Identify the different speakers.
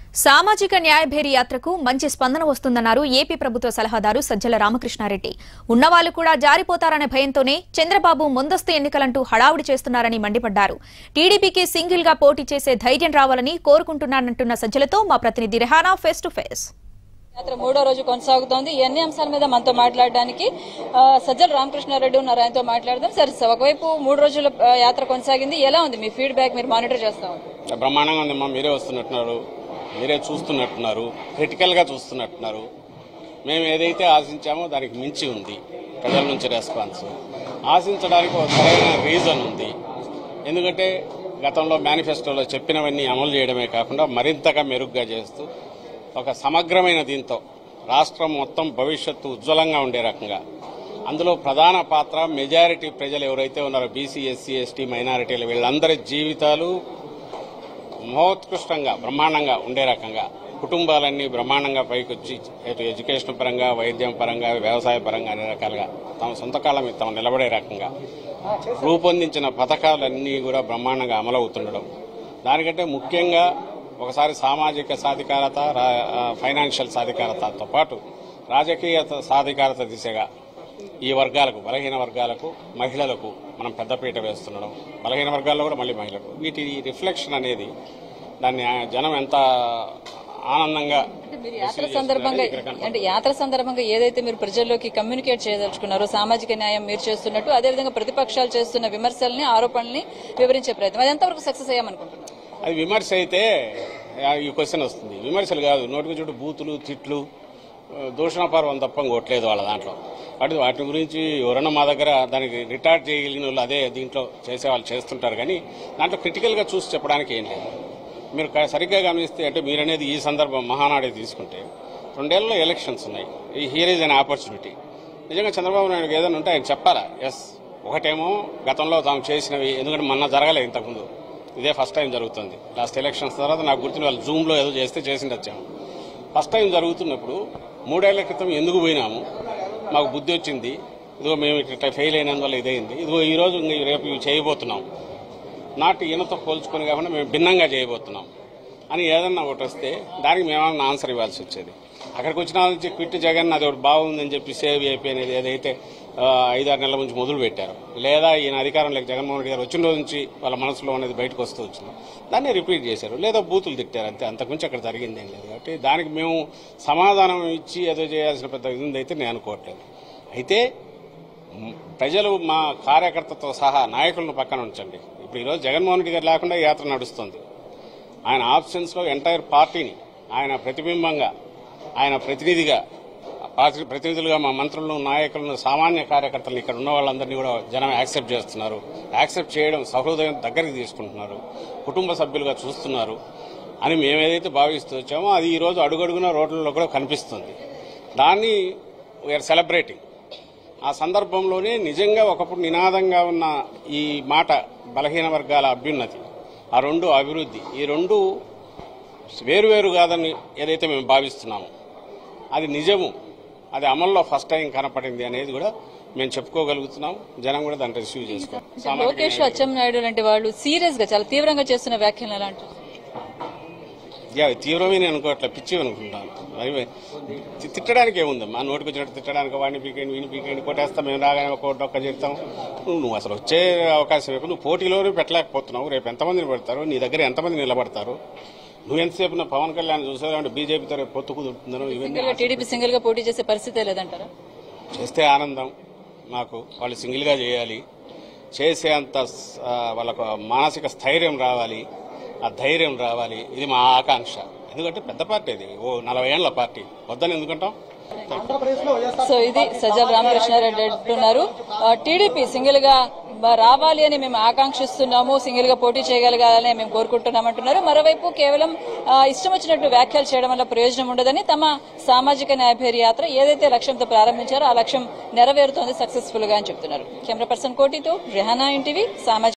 Speaker 1: సామాజిక న్యాయ భేరీ యాత్రకు మంచి స్పందన వస్తుందన్నారు ఏపీ ప్రభుత్వ సలహాదారు సజ్జల రామకృష్ణారెడ్డి ఉన్నవాళ్లు కూడా జారిపోతారనే భయంతోనే చంద్రబాబు ముందస్తు ఎన్నికలంటూ హడావుడి చేస్తున్నారని మండిపడ్డారు టీడీపీకి సింగిల్ గా పోటీ చేసే ధైర్యం రావాలని కోరుకుంటున్నానంటున్న సజ్జలతో మా ప్రతినిధి రెహానా ఫేస్ టు ఫేస్
Speaker 2: యాత్ర మూడో రోజు కొనసాగుతోంది ఈ అన్ని అంశాల మీద మనతో మాట్లాడడానికి ఆ, సజ్జల రామకృష్ణారెడ్డి ఉన్నారు ఆయనతో మాట్లాడదాం సరే సార్, ఒకవైపు మూడు రోజుల ఆ, యాత్ర కొనసాగింది ఎలా ఉంది మీ ఫీడ్బ్యాక్ మీరు మానిటర్ చేస్తా ఉన్నారు
Speaker 3: బ్రహ్మాండంగా ఉందమ్మా మీరే వస్తున్నట్టున్నారు మీరే చూస్తున్నట్టున్నారు క్రిటికల్గా చూస్తున్నట్టున్నారు మేము ఏదైతే ఆశించామో దానికి మించి ఉంది ప్రజల నుంచి రెస్పాన్స్ ఆశించడానికి ఒక సరైన రీజన్ ఉంది ఎందుకంటే గతంలో మేనిఫెస్టోలో చెప్పినవన్నీ అమలు చేయడమే కాకుండా మరింతగా మెరుగ్గా చేస్తూ ఒక సమగ్రమైన దీంతో రాష్ట్రం మొత్తం భవిష్యత్తు ఉజ్వలంగా ఉండే రకంగా అందులో ప్రధాన పాత్ర మెజారిటీ ప్రజలు ఎవరైతే ఉన్నారో బీసీ ఎస్సీ ఎస్టీ మైనారిటీలు వీళ్ళందరి జీవితాలు మహోత్కృష్టంగా బ్రహ్మాండంగా ఉండే రకంగా కుటుంబాలన్నీ బ్రహ్మాండంగా పైకొచ్చి ఇటు ఎడ్యుకేషన్ పరంగా వైద్యం పరంగా వ్యవసాయ పరంగా అన్ని రకాలుగా తమ సొంత కాళ్ళ మీద తాము నిలబడే రకంగా రూపొందించిన పథకాలన్నీ కూడా బ్రహ్మాండంగా అమలవుతుండడం దానికంటే ముఖ్యంగా ఒకసారి సామాజిక సాధికారత రా- ఆ, ఫైనాన్షియల్ సాధికారతతో పాటు రాజకీయ సాధికారత దిశగా ఈ వర్గాలకు బలహీన వర్గాలకు మహిళలకు మనం పెద్దపీట వేస్తుండడం బలహీన వర్గాల్లో కూడా మళ్ళీ మహిళలకు వీటి రిఫ్లెక్షన్ అనేది దాన్ని ఆ జనం ఎంత ఆనందంగా
Speaker 2: మీరు యాత్ర సందర్భంగా అంటే యాత్ర సందర్భంగా ఏదైతే మీరు ప్రజల్లోకి కమ్యూనికేట్ చేయదలుచుకున్నారో సామాజిక న్యాయం మీరు చేస్తున్నట్టు అదేవిధంగా ప్రతిపక్షాలు చేస్తున్న విమర్శల్ని ఆరోపణల్ని వివరించే ప్రయత్నం అది ఎంతవరకు సక్సెస్ అయ్యామనుకుంటున్నారు
Speaker 3: అది విమర్శ అయితే ఆ, ఈ క్వశ్చన్ వస్తుంది విమర్శలు కాదు నోటికి చుట్టూ బూతులు తిట్లు ఆ, దూషణపర్వం తప్ప ఇంకోట్లేదు వాళ్ళ దాంట్లో వాటి వాటి గురించి ఎవరైనా మా దగ్గర దానికి రిటార్ట్ చేయగలిగిన వాళ్ళు అదే దీంట్లో చేసే వాళ్ళు చేస్తుంటారు కానీ దాంట్లో క్రిటికల్గా చూసి చెప్పడానికి ఏం లేదు మీరు క- సరిగ్గా గమనిస్తే అంటే మీరనేది ఈ సందర్భం మహానాడే తీసుకుంటే రెండేళ్లలో ఎలక్షన్స్ ఉన్నాయి ఈ హియర్ ఈజ్ అన్ ఆపర్చునిటీ నిజంగా చంద్రబాబు నాయుడు ఏదైనా ఉంటే ఆయన చెప్పాలా ఎస్ ఒకటేమో గతంలో తాము చేసినవి ఎందుకంటే మొన్న జరగలేదు ఇంతకుముందు ఇదే ఫస్ట్ టైం జరుగుతుంది లాస్ట్ ఎలక్షన్స్ తర్వాత నాకు గుర్తున్న వాళ్ళు జూమ్లో ఏదో చేస్తే చేసిండొచ్చాము ఫస్ట్ టైం జరుగుతున్నప్పుడు మూడేళ్ల క్రితం ఎందుకు పోయినాము మాకు బుద్ధి వచ్చింది ఇదిగో మేము ఇట్లా ఫెయిల్ అయినందువల్ల ఇదైంది ఇదిగో ఈ రోజు ఇంక రేపు ఇవి చేయబోతున్నాం నాటి ఈయనతో పోల్చుకొని కాకుండా మేము భిన్నంగా చేయబోతున్నాం అని ఏదన్నా ఒకటి వస్తే దానికి మేమన్నా ఆన్సర్ ఇవ్వాల్సి వచ్చేది అక్కడికి వచ్చిన వాళ్ళ నుంచి క్విట్ జగన్ అది ఒకటి బాగుందని చెప్పి సేవ్ అయిపోయినది ఏదైతే ఆ, ఐదారు నెలల నుంచి మొదలు పెట్టారు లేదా ఈయన అధికారంలోకి జగన్మోహన్ రెడ్డి గారు వచ్చిన రోజు నుంచి వాళ్ళ మనసులో అనేది బయటకు వస్తూ వచ్చింది దాన్ని రిపీట్ చేశారు లేదా బూతులు తిట్టారు అంతే అంతకుమించి అక్కడ జరిగింది ఏం లేదు కాబట్టి దానికి మేము సమాధానం ఇచ్చి ఏదో చేయాల్సిన పెద్ద ఇది ఉందైతే నేను అనుకోవట్లేదు అయితే మ్, ప్రజలు మా కార్యకర్తతో సహా నాయకులను పక్కన ఉంచండి ఇప్పుడు ఈరోజు జగన్మోహన్ రెడ్డి గారు లేకుండా ఈ యాత్ర నడుస్తుంది ఆయన ఆప్షన్స్లో ఎంటైర్ పార్టీని ఆయన ప్రతిబింబంగా ఆయన ప్రతినిధిగా పార్టీ ప్రతినిధులుగా మా మంత్రులను నాయకులను సామాన్య కార్యకర్తలను ఇక్కడ ఉన్న వాళ్ళందరినీ కూడా జనం యాక్సెప్ట్ చేస్తున్నారు యాక్సెప్ట్ చేయడం సహృదయం దగ్గరికి తీసుకుంటున్నారు కుటుంబ సభ్యులుగా చూస్తున్నారు అని మేము ఏదైతే భావిస్తూ వచ్చామో అది ఈరోజు అడుగడుగున రోడ్లలో కూడా కనిపిస్తుంది దాన్ని వీఆర్ సెలబ్రేటింగ్ ఆ సందర్భంలోనే నిజంగా ఒకప్పుడు నినాదంగా ఉన్న ఈ మాట బలహీన వర్గాల అభ్యున్నతి ఆ రెండు అభివృద్ధి ఈ రెండు వేరువేరు కాదని ఏదైతే మేము భావిస్తున్నామో అది నిజము అది అమల్లో ఫస్ట్ టైం కనపడింది అనేది కూడా మేము చెప్పుకోగలుగుతున్నాం జనం కూడా దాన్ని రిసీవ్ చేసుకోవాలి
Speaker 2: లోకేష్ అచ్చెన్నాయుడు లాంటి వాళ్ళు సీరియస్ గా చాలా తీవ్రంగా చేస్తున్న వ్యాఖ్యలు ఎలాంటి
Speaker 3: యా తీవ్రమైన అనుకోవట్లే పిచ్చి అనుకుంటాను అవి తి- తిట్టడానికి ఏముంది మా నోటికి వచ్చినట్టు తిట్టడానికి వాడిని పీకేయండి వీని పీకేయండి కొట్టేస్తాం మేము రాగానే ఒక ఒక్క చెప్తాం నువ్వు నువ్వు అసలు వచ్చే అవకాశం రేపు నువ్వు పోటీలోనే పెట్టలేకపోతున్నావు రేపు ఎంతమందిని పెడతారు నీ దగ్గర ఎంతమంది నిలబడతారు నువ్వు ఎంతసేపు నా పవన్ కళ్యాణ్ చూసేదంటే బీజేపీతో రేపు పొత్తు కుదురుతుందనో ఇవన్నీ
Speaker 2: సింగిల్ గా టీడీపీ సింగిల్ గా పోటీ చేసే పరిస్థితే లేదంటారా
Speaker 3: చేస్తే ఆనందం మాకు వాళ్ళు సింగిల్గా చేయాలి చేసే అంత ఆ, వాళ్ళకు మానసిక స్థైర్యం రావాలి ఆ ధైర్యం రావాలి ఇది మా ఆకాంక్ష ఎందుకంటే పెద్ద పార్టీ ఇది ఓ నలభై ఏళ్ల పార్టీ వద్దని ఎందుకంటాం
Speaker 2: సో ఇది సజ్జల రామకృష్ణారెడ్డి అంటున్నారు ఆ, టీడీపీ సింగిల్ గా బ- రావాలి అని మేము ఆకాంక్షిస్తున్నాము సింగిల్ గా పోటీ చేయగలగాలని మేము కోరుకుంటున్నామంటున్నారు మరోవైపు కేవలం ఆ, ఇష్టం వచ్చినట్టు వ్యాఖ్యలు చేయడం వల్ల ప్రయోజనం ఉండదని తమ సామాజిక న్యాయభేరి యాత్ర ఏదైతే లక్ష్యంతో ప్రారంభించారో ఆ లక్ష్యం నెరవేరుతోంది సక్సెస్ఫుల్ గా అని చెప్తున్నారు కెమెరా పర్సన్ కోటితో రెహానా ఇంటివి సామాజిక